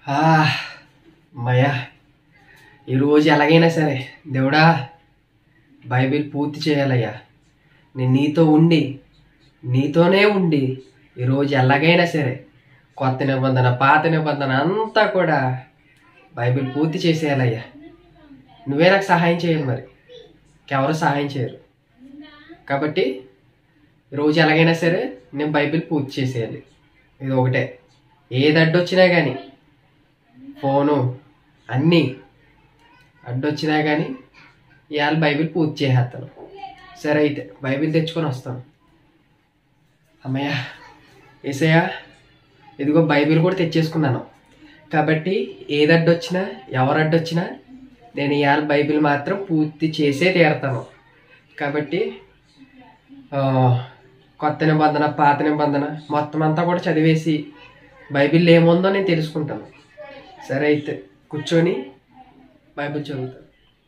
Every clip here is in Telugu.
ఆ, అమ్మయ్యా ఈరోజు ఎలాగైనా సరే దేవుడా బైబిల్ పూర్తి చేయాలయ్యా నేను నీతో ఉండి నీతోనే ఉండి ఈరోజు ఎలాగైనా సరే కొత్త నిబంధన పాత నిబంధన అంతా కూడా బైబిల్ పూర్తి చేసేయాలయ్యా నువ్వే నాకు సహాయం చేయాలి మరి ఎవరు సహాయం చేయరు కాబట్టి రోజు ఎలాగైనా సరే నేను బైబిల్ పూర్తి చేసేయాలి ఇది ఒకటే ఏది అడ్డొచ్చినా కానీ ఫోను అన్నీ అడ్డొచ్చినా కానీ ఇవాళ బైబిల్ పూర్తి చేసేస్తాను సరే అయితే బైబిల్ తెచ్చుకొని వస్తాను అమ్మయ్య ఏసయ్య ఇదిగో బైబిల్ కూడా తెచ్చేసుకున్నాను కాబట్టి ఏది అడ్డొచ్చినా ఎవరు అడ్డొచ్చినా నేను ఇవాళ బైబిల్ మాత్రం పూర్తి చేసే తీరుతాను కాబట్టి ఆ, కొత్త నిబంధన పాత నిబంధన మొత్తం అంతా కూడా చదివేసి బైబిల్ ఏముందో నేను తెలుసుకుంటాను సరే అయితే కూర్చొని బైబిల్ చదువుతాను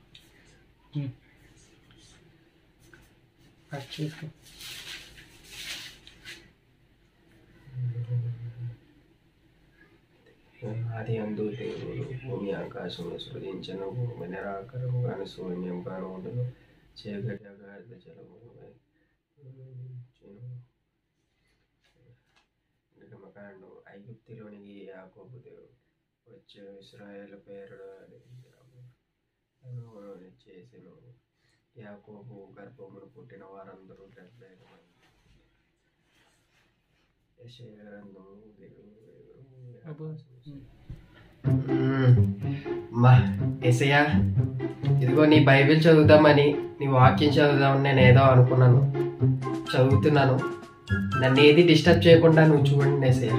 ఆది అందు దేవుడు భూమి ఆకాశము సృజించను భూమి నిరాకరము కానీ శూన్యం కాను ఉండను చీకటి అగాధ జలము నిర్గమకాండం ఐగుప్తిలోనికి యాకోబు దేవుడు వచ్చే ఇస్రాయేల్ పేరు చేసిన యాకోబు గర్భమును పుట్టిన వారందరూ డెబ్బై ఐదు మంది యెషయా గ్రంథము దేవుడు మా ఎసయ్యా ఇదిగో నీ బైబిల్ చదువుదామని నీ వాక్యం చదువుదామని నేను ఏదో అనుకున్నాను చదువుతున్నాను నన్ను ఏది డిస్టర్బ్ చేయకుండా నువ్వు చూడండి ఎసయ్య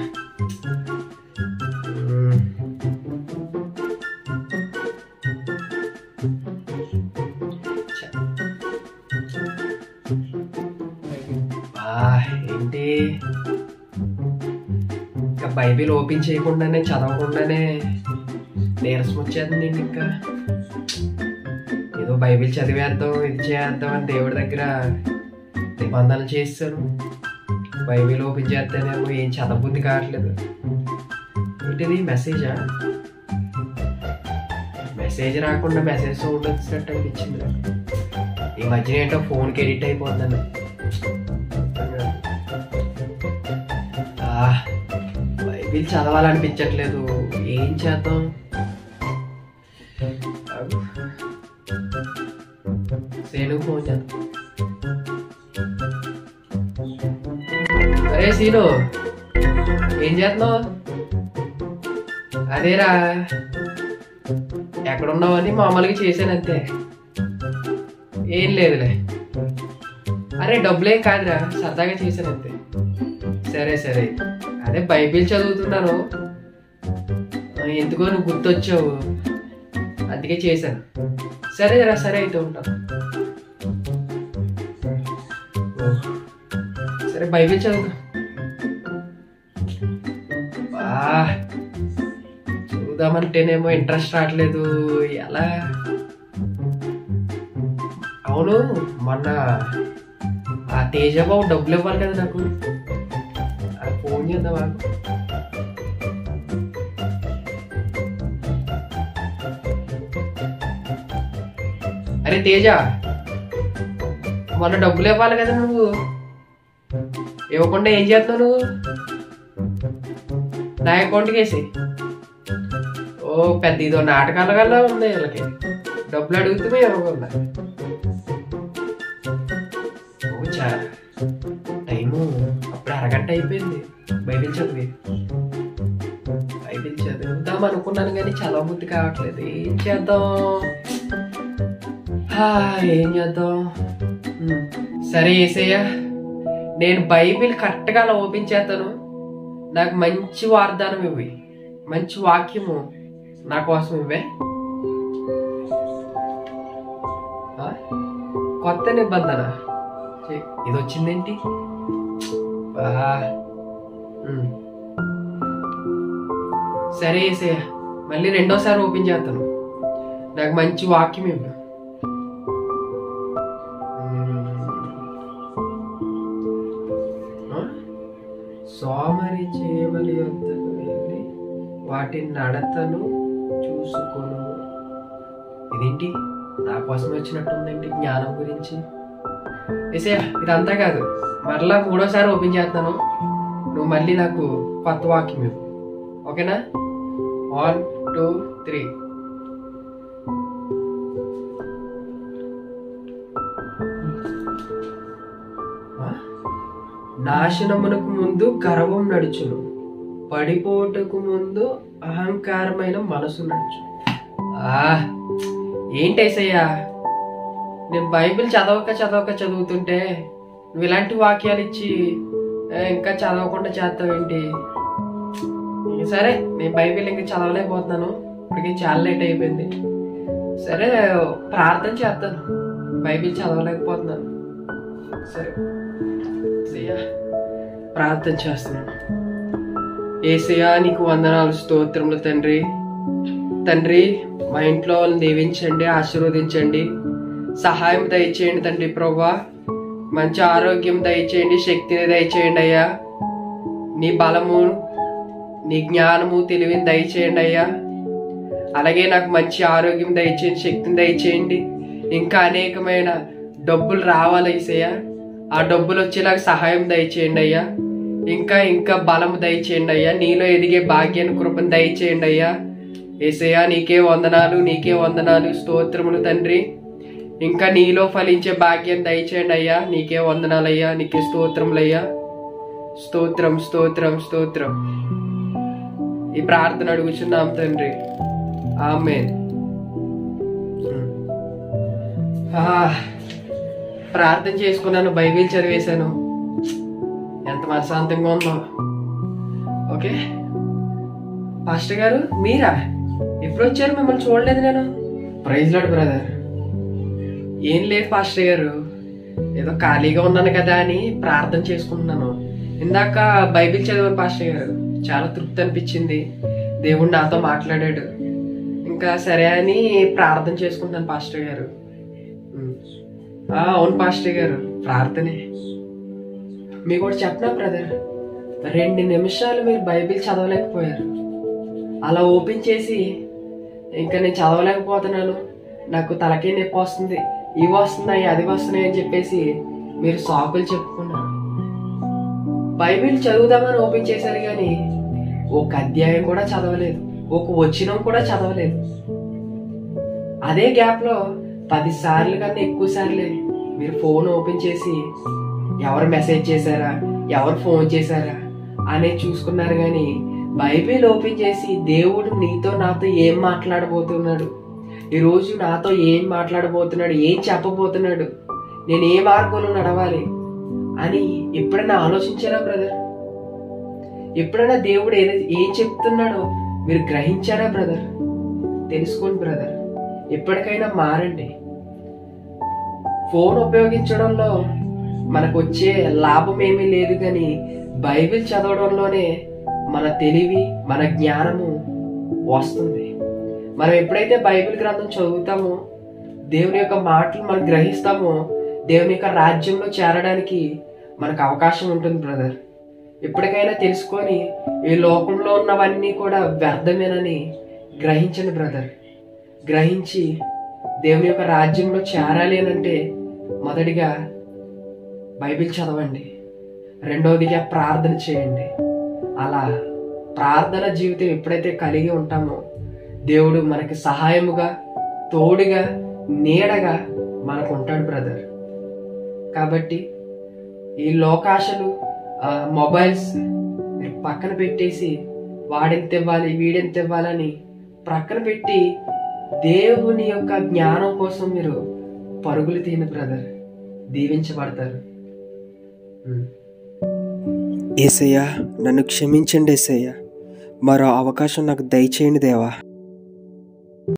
ఏంటి ఇంకా బైబిల్ ఓపెన్ చేయకుండానే చదవకుండానే నీరసం వచ్చేస్తుంది ఏంటి ఇంకా ఏదో బైబిల్ చదివేద్దాం ఇది చేద్దాం అని దేవుడి దగ్గర నిబంధనలు చేస్తాను బైబిల్ ఓపెన్ చేస్తేనేమో ఏం చదవబుద్ధి కావట్లేదు ఏంటిది మెసేజా మెసేజ్ రాకుండా మెసేజ్ సౌండ్ వచ్చినట్టు అనిపించింది నాకు ఈ మధ్యన ఏంటో ఫోన్కి ఎడిట్ అయిపోతుందండి ఆ, బైబిల్ చదవాలనిపించట్లేదు ఏం చేద్దాం ఆగు. సేను ఫోన్ చేద్దాం అరే సీను ఏం చేస్తున్నావు అదేరా ఎక్కడున్నావని మామూలుగా చేశాను అంతే ఏం లేదులే అరే డబ్బులేం కాదురా సరదాగా చేశాను అంతే సరే సరే అదే బైబిల్ చదువుతున్నాను ఆ, ఎందుకో నువ్వు గుర్తొచ్చావు అందుకే చేశాను సరే రా సరే అయితే ఉంటాను ఓ, సరే బైబిల్ చదువు బా చదువుదామంటేనేమో ఇంట్రెస్ట్ రావట్లేదు ఎలా అవును మొన్న ఆ తేజబాబు డబ్బులు ఇవ్వాలి కదా నాకు ఆ ఫోన్ చేద్దామా అరే తేజ మొన్న డబ్బులు ఇవ్వాలి కదా నువ్వు ఇవ్వకుండా ఏం చేస్తున్నావు నువ్వు నా అకౌంట్కి వేసి ఓ పెద్ద ఇదో నాటకాల కల్లా ఉంది వీళ్ళకి డబ్బులు అడుగుతూనే ఇవ్వకుండా ఓ చా టైము అప్పుడు అరగంట అయిపోయింది బైబిల్ చదివి బైబిల్ చదువుదాం అనుకున్నాను కానీ చదవబుద్ధి కావట్లేదు ఏం చేద్దాం హా, ఏం చేద్దాం ఉమ్, సరే ఏసయ్య నేను బైబిల్ కరెక్ట్గా అలా ఓపెన్ చేస్తాను నాకు మంచి వాగ్దానం ఇవ్వి మంచి వాక్యము నా కోసం ఇవ్వే ఆ? కొత్త నిబంధన ఛీ, ఇది వచ్చిందేంటి బా. ఉమ్. సరే ఏసయ్య మళ్ళీ రెండోసారి ఓపెన్ చేస్తాను నాకు మంచి వాక్యం ఇవ్వు ఉమ్. ఆ? సోమరి చేమలి వద్దకు వెళ్ళి వాటి నడతను చూసుకొను ఇదేంటి నా కోసం వచ్చినట్టుందేంటి జ్ఞానం గురించి ఏసే ఇదంతా కాదు మరలా మూడోసారి ఓపెన్ చేస్తాను నువ్వు మళ్ళీ నాకు కొత్త వాక్యం ఇవ్వు ఓకేనా వన్ టూ త్రీ నాశనమునకు ముందు గర్వం నడుచును పడిపోటకు ముందు అహంకారమైన మనసు నడుచు ఆ ఏంటేసయ్యా నేను బైబిల్ చదవక చదవక చదువుతుంటే నువ్వు ఇలాంటి వాక్యాలు ఇచ్చి "ఏ, ఇంకా చదవకుండా చేస్తావేంటి ఇంక సరే నేను బైబిల్ ఇంకా చదవలేకపోతున్నాను ఇప్పటికి చాలా లేట్ అయిపోయింది సరే ప్రార్థన చేస్తాను బైబిల్ చదవలేకపోతున్నాను సరే ఏసయ్యా, ప్రార్థన చేస్తున్నాను ఏసయ్యా నీకు వందనాలు స్తోత్రములు తండ్రి తండ్రి మా ఇంట్లో వాళ్ళని దీవించండి ఆశీర్వదించండి సహాయం దయచేయండి తండ్రి ప్రభా మంచి ఆరోగ్యం దయచేయండి శక్తిని దయచేయండి అయ్యా నీ బలము నీ జ్ఞానము తెలివిని దయచేయండి అయ్యా అలాగే నాకు మంచి ఆరోగ్యం దయచేయండి శక్తిని దయచేయండి ఇంకా అనేకమైన డబ్బులు రావాలి ఏసయ్యా ఆ డబ్బులు వచ్చేలాగా సహాయం దయచేయండి అయ్యా ఇంకా ఇంకా బలము దయచేయండి అయ్యా నీలో ఎదిగే భాగ్యాన్ని కృపను దయచేయండి అయ్యా ఏసయ్యా నీకే వందనాలు నీకే వందనాలు స్తోత్రములు తండ్రి ఇంకా నీలో ఫలించే భాగ్యం దయచేయండి అయ్యా నీకే వందనాలయ్యా నీకే స్తోత్రములయ్యా స్తోత్రం స్తోత్రం స్తోత్రం ఈ ప్రార్థన అడుగుచున్నాం తండ్రి ఆమె ప్రార్థన చేసుకున్నాను బైబిల్ చదివేశాను ఎంత మనశాంతంగా ఉందో ఓకే పాస్టర్ గారు మీరా ఎప్పుడు వచ్చారు మిమ్మల్ని చూడలేదు నేను ప్రైజ్ లాడ్ బ్రదర్ ఏం లేదు పాస్టర్ గారు ఏదో ఖాళీగా ఉన్నాను కదా అని ప్రార్థన చేసుకుంటున్నాను ఇందాక బైబిల్ చదివాను పాస్టర్ గారు చాలా తృప్తి అనిపించింది దేవుడు నాతో మాట్లాడాడు ఇంకా సరే అని ప్రార్థన చేసుకుంటాను పాస్టర్ గారు ఉమ్. ఆ, అవును పాస్టర్ గారు ప్రార్థనే మీకు కూడా చెప్పనా బ్రదర్ రెండు నిమిషాలు మీరు బైబిల్ చదవలేకపోయారు అలా ఓపెన్ చేసి ఇంకా నేను చదవలేకపోతున్నాను నాకు తలకే నొప్పి వస్తుంది ఇవి వస్తున్నాయి అది వస్తున్నాయి అని చెప్పేసి మీరు సాకులు చెప్పుకున్నారు బైబిల్ చదువుదామని ఓపెన్ చేశారు కానీ ఒక అధ్యాయం కూడా చదవలేదు ఒక వచనం కూడా చదవలేదు అదే గ్యాప్ లో పది సార్లు కన్నా ఎక్కువ సార్లే మీరు ఫోన్ ఓపెన్ చేసి ఎవరు మెసేజ్ చేశారా ఎవరు ఫోన్ చేశారా అనేది చూసుకున్నారు కానీ బైబిల్ ఓపెన్ చేసి దేవుడు నీతో నాతో ఏం మాట్లాడబోతున్నాడు ఈరోజు నాతో ఏం మాట్లాడబోతున్నాడు ఏం చెప్పబోతున్నాడు నేను ఏ మార్గంలో నడవాలి అని ఎప్పుడైనా ఆలోచించారా బ్రదర్ ఎప్పుడైనా దేవుడు ఏదో ఏం చెప్తున్నాడో మీరు గ్రహించారా బ్రదర్ తెలుసుకోండి బ్రదర్ ఎప్పటికైనా మారండి ఫోన్ ఉపయోగించడంలో మనకు వచ్చే లాభం ఏమీ లేదు కానీ బైబిల్ చదవడంలోనే మన తెలివి మన జ్ఞానము వస్తుంది మనం ఎప్పుడైతే బైబిల్ గ్రంథం చదువుతామో దేవుని యొక్క మాటలు మనం గ్రహిస్తామో దేవుని యొక్క రాజ్యంలో చేరడానికి మనకు అవకాశం ఉంటుంది బ్రదర్ ఎప్పటికైనా తెలుసుకొని ఈ లోకంలో ఉన్నవన్నీ కూడా వ్యర్థమేనని గ్రహించండి బ్రదర్ గ్రహించి దేవుని యొక్క రాజ్యంలో చేరాలి అని అంటే మొదటిగా బైబిల్ చదవండి రెండవదిగా ప్రార్థన చేయండి అలా ప్రార్థన జీవితం ఎప్పుడైతే కలిగి ఉంటామో దేవుడు మనకి సహాయముగా తోడుగా నీడగా మనకు ఉంటాడు బ్రదర్ కాబట్టి ఈ లోకాశలు ఆ, మొబైల్స్ మీరు పక్కన పెట్టేసి వాడెంత ఇవ్వాలి వీడెంత ఇవ్వాలని ప్రక్కన పెట్టి దేవుని యొక్క జ్ఞానం కోసం మీరు పరుగులు తీయండి బ్రదర్ దీవించబడతారు ఉమ్. ఏసయ్యా నన్ను క్షమించండి ఏసయ్యా మరో అవకాశం నాకు దయచేయండి దేవా